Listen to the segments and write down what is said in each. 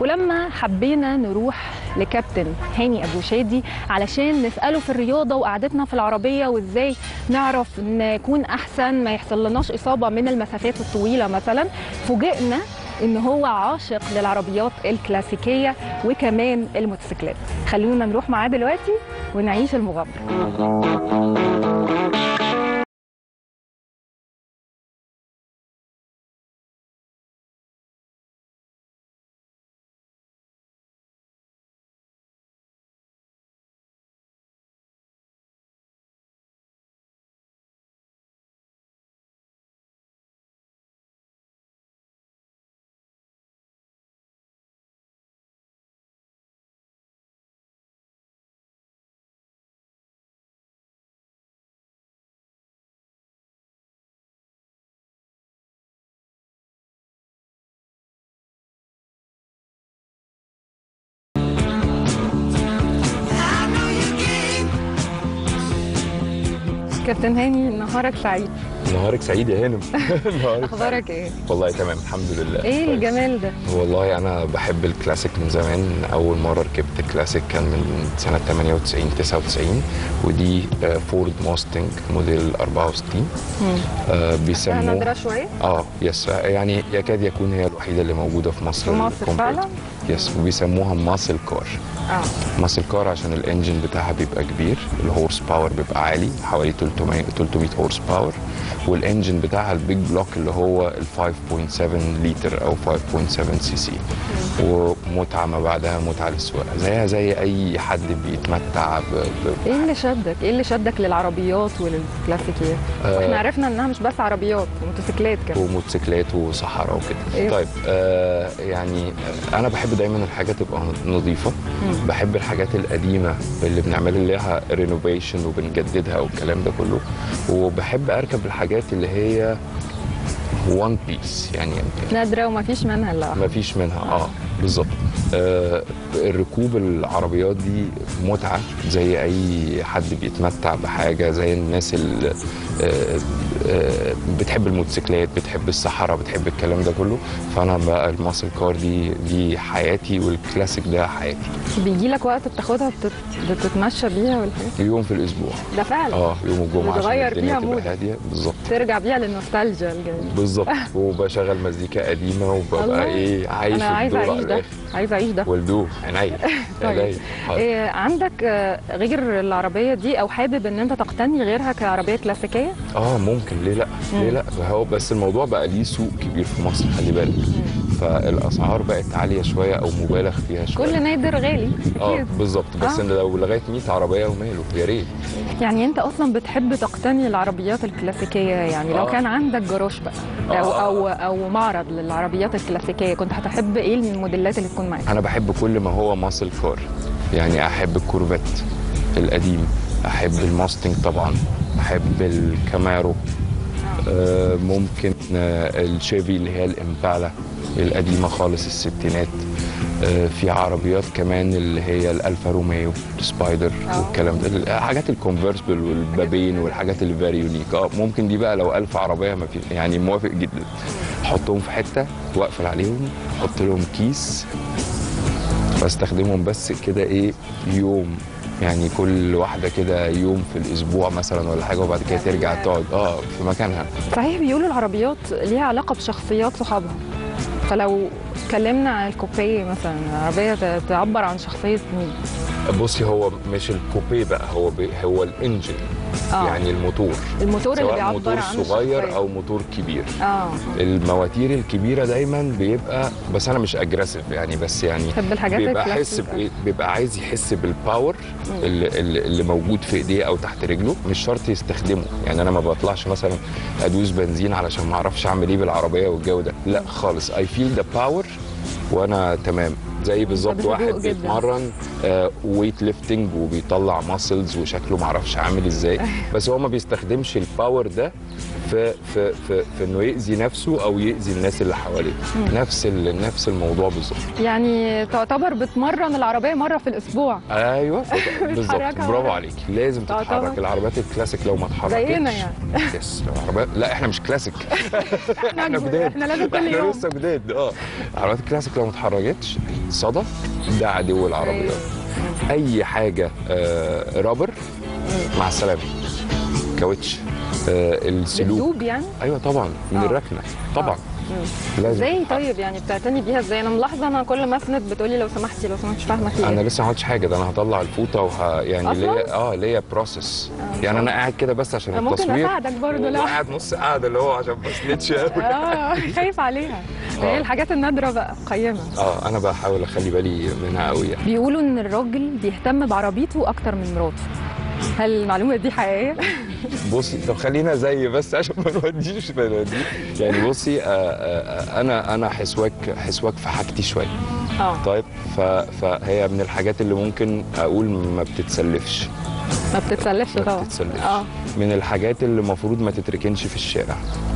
ولما حبينا نروح لكابتن هاني ابو شادي علشان نساله في الرياضه وقعدتنا في العربيه وازاي نعرف نكون احسن ما يحصل لناش اصابه من المسافات الطويله مثلا فوجئنا ان هو عاشق للعربيات الكلاسيكيه وكمان الموتوسيكلات خلونا نروح معاه دلوقتي ونعيش المغامره كابتن هاني نهارك سعيد نهارك سعيد يا هانم نهارك اخبارك ايه سعيد. والله تمام الحمد لله ايه كويس. الجمال ده والله انا بحب الكلاسيك من زمان اول مره ركبت كلاسيك كان من سنه 98 99 ودي آه، فورد موستنج موديل 64 آه، بيسموه نادره شويه اه يس يعني يكاد يكون هي الوحيده اللي موجوده في مصر في مصر الكومباكت. فعلا؟ يس وبيسموها ماسل كار اه ماسل كار عشان الانجن بتاعها بيبقى كبير الهورس باور بيبقى عالي حوالي 300 300 هورس باور والانجن بتاعها البيج بلوك اللي هو ال 5.7 لتر او 5.7 سي سي ومتعه ما بعدها متعه للسواقه زيها زي اي حد بيتمتع ب... ب... ايه اللي شدك ايه اللي شدك للعربيات وللكلاسيكيات آه. احنا عرفنا انها مش بس عربيات موتوسيكلات كمان وموتوسيكلات وصحراء وكده إيه؟ طيب آه يعني آه، انا بحب دايما الحاجات تبقى نظيفه بحب الحاجات القديمه اللي بنعمل لها رينوفيشن وبنجددها والكلام ده كله وبحب اركب الحاجات اللي هي وان بيس يعني نادره ومفيش منها الا واحدة. ما فيش منها اه بالظبط آه الركوب العربيات دي متعه زي اي حد بيتمتع بحاجه زي الناس اللي آه آه بتحب الموتوسيكلات بتحب الصحراء بتحب الكلام ده كله فانا بقى الماسل كار دي دي حياتي والكلاسيك ده حياتي بيجي لك وقت بتاخدها بتت... بتتمشى بيها والحاجات يوم في الاسبوع ده فعلا اه يوم الجمعه عشان بتغير الدنيا فيها تبقى مودك. هاديه بالظبط ترجع بيها للنوستالجيا الجميله بالظبط وبشغل مزيكا قديمه وببقى الله. ايه عايش انا عايزه الدور اعيش على ده الآخر. عايزه اعيش ده والدوه عينيا طيب. عينيا حاضر. إيه عندك آه، غير العربيه دي او حابب ان انت تقتني غيرها كعربيه كلاسيكيه اه ممكن ليه لا ليه لا هو بس الموضوع بقى ليه سوق كبير في مصر خلي بالك فالاسعار بقت عاليه شويه او مبالغ فيها شويه كل نادر غالي اه اكيد بالظبط بس آه. إن لو لغايه 100 عربيه وماله يا ريت يعني انت اصلا بتحب تقتني العربيات الكلاسيكيه يعني لو آه. كان عندك جراج بقى او آه. او او معرض للعربيات الكلاسيكيه كنت هتحب ايه الموديلات اللي تكون معاك انا بحب كل ما هو ماسل كار يعني احب الكورفيت القديم احب الماستنج طبعا احب الكامارو آه ممكن آه الشيفي اللي هي الامبالا القديمه خالص الستينات آه في عربيات كمان اللي هي الالفا روميو السبايدر آه. والكلام ده حاجات الكونفرسبل والبابين والحاجات اللي فيري يونيك اه ممكن دي بقى لو ألف عربيه ما في يعني موافق جدا احطهم في حته واقفل عليهم احط لهم كيس بستخدمهم بس كده ايه يوم يعني كل واحده كده يوم في الاسبوع مثلا ولا حاجه وبعد كده ترجع تقعد اه في مكانها صحيح بيقولوا العربيات ليها علاقه بشخصيات صحابها فلو اتكلمنا عن الكوبيه مثلا عربيه ت- تعبر عن شخصيه مين بصي هو مش الكوبيه بقى هو بي هو الانجن آه. يعني الموتور الموتور اللي سواء بيعبر موتور عن صغير الشخصية. او موتور كبير اه المواتير الكبيره دايما بيبقى بس انا مش اجريسيف يعني بس يعني تحب الحاجات بيبقى الكلاسيك حس بيبقى عايز يحس بالباور اللي, اللي اللي موجود في ايديه او تحت رجله مش شرط يستخدمه يعني انا ما بطلعش مثلا ادوس بنزين علشان ما اعرفش اعمل ايه بالعربيه والجو ده لا خالص اي فيل ذا باور وانا تمام زي بالظبط بهدوء واحد جداً. بيتمرن ويت ليفتنج وبيطلع ماسلز وشكله معرفش عامل ازاي بس هو ما بيستخدمش الباور ده في في في, في انه يأذي نفسه او يأذي الناس اللي حواليه نفس ال- نفس الموضوع بالظبط يعني تعتبر بتمرن العربيه مره في الاسبوع ايوه بالظبط بتحركها برافو مرة. عليك لازم طبعا. تتحرك العربيات الكلاسيك لو ما اتحركتش زينا يعني. يس العربيات لا احنا مش كلاسيك احنا احنا جداد احنا لازم كل احنا يوم لسه جداد اه العربيات الكلاسيك لو ما اتحركتش صدى ده عدو العربيات اي حاجه آه رابر مع السلامه كاوتش آه السلوك بتدوب يعني ايوه طبعا من آه. الركنه طبعا لازم ازاي طيب يعني بتعتني بيها ازاي انا ملاحظه انا كل ما اسند بتقولي لو سمحتي لو سمحتي مش فاهمه في انا ايه لسه ما عملتش حاجه ده انا هطلع الفوطه وه... يعني أصلاً؟ ليا اه ليا بروسس يعني انا قاعد كده بس عشان أنا ممكن التصوير أساعدك برضه لو- قاعد نص قاعده اللي هو عشان ما اسندش قوي اه خايف عليها هي الحاجات النادره بقى قيمه اه انا بحاول اخلي بالي منها قوي يعني بيقولوا ان الراجل بيهتم بعربيته اكتر من مراته هل المعلومه دي حقيقيه بصي طب خلينا زي بس عشان ما نوديش ما نوديش يعني بصي آه آه آه، انا انا حسواك حسواك في حاجتي شويه اه طيب ف... فهي من الحاجات اللي ممكن اقول ما بتتسلفش ما بتتسلفش ما طبعا بتتسلفش اه من الحاجات اللي المفروض ما تتركنش في الشارع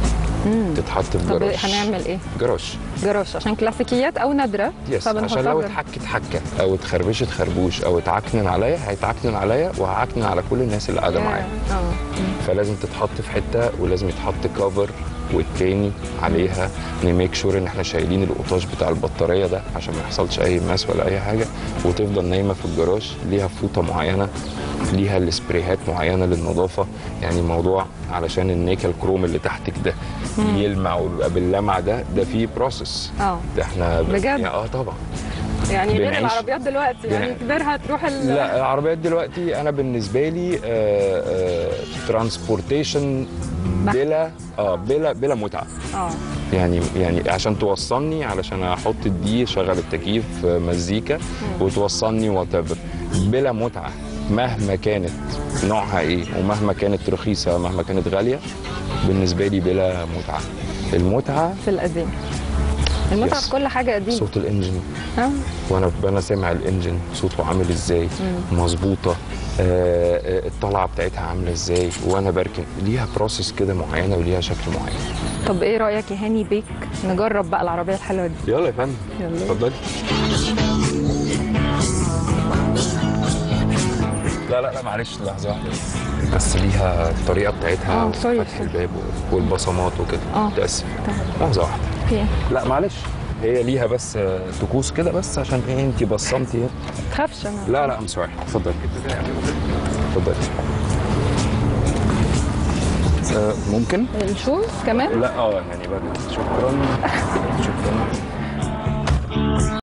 تتحط في طب جراج هنعمل ايه جراج جراج عشان كلاسيكيات او نادره يس عشان فبنحطها لو جراج. اتحكت حكه او اتخربشت خربوش او اتعكنن عليا هيتعكنن عليا وهعكنن على كل الناس اللي قاعده معايا اه فلازم تتحط في حته ولازم يتحط كفر والتاني عليها نميك شور ان احنا شايلين القطاش بتاع البطاريه ده عشان ما يحصلش اي ماس ولا اي حاجه وتفضل نايمه في الجراج ليها فوطه معينه ليها السبريهات معينه للنظافه يعني الموضوع علشان النيكل كروم اللي تحتك ده يلمع ويبقى باللمع ده ده فيه بروسس اه ده احنا بجد؟ اه طبعا يعني غير بنعيش- العربيات دلوقتي يعني بنع- كبرها تروح ال... لا العربيات دلوقتي انا بالنسبه لي ترانسبورتيشن بلا اه بلا بلا متعه اه يعني يعني عشان توصلني علشان احط الدي شغل التكييف آه، مزيكا وتوصلني وات بلا متعه مهما كانت نوعها ايه ومهما كانت رخيصه مهما كانت غاليه بالنسبه لي بلا متعه المتعه في القديم المتعه يس. في كل حاجه قديم صوت الانجن اه وانا انا سامع الانجن صوته عامل ازاي مظبوطه آه، آه، الطلعه بتاعتها عامله ازاي وانا بركن ليها بروسس كده معينه وليها شكل معين طب ايه رايك يا هاني بيك نجرب بقى العربيه الحلوه دي يلا يا فندم يلا. اتفضلي لا لا لا معلش لحظه واحده بس ليها الطريقه بتاعتها آه، سوري. فتح الباب والبصمات وكده آه. متاسف طيب. لحظه واحده اوكي لا معلش هي ليها بس آه، طقوس كده بس عشان ايه انت بصمتي هنا تخافش انا لا لا ام سوري اتفضل اتفضل آه، ممكن الشوز كمان لا اه يعني بقى شكرا شكرا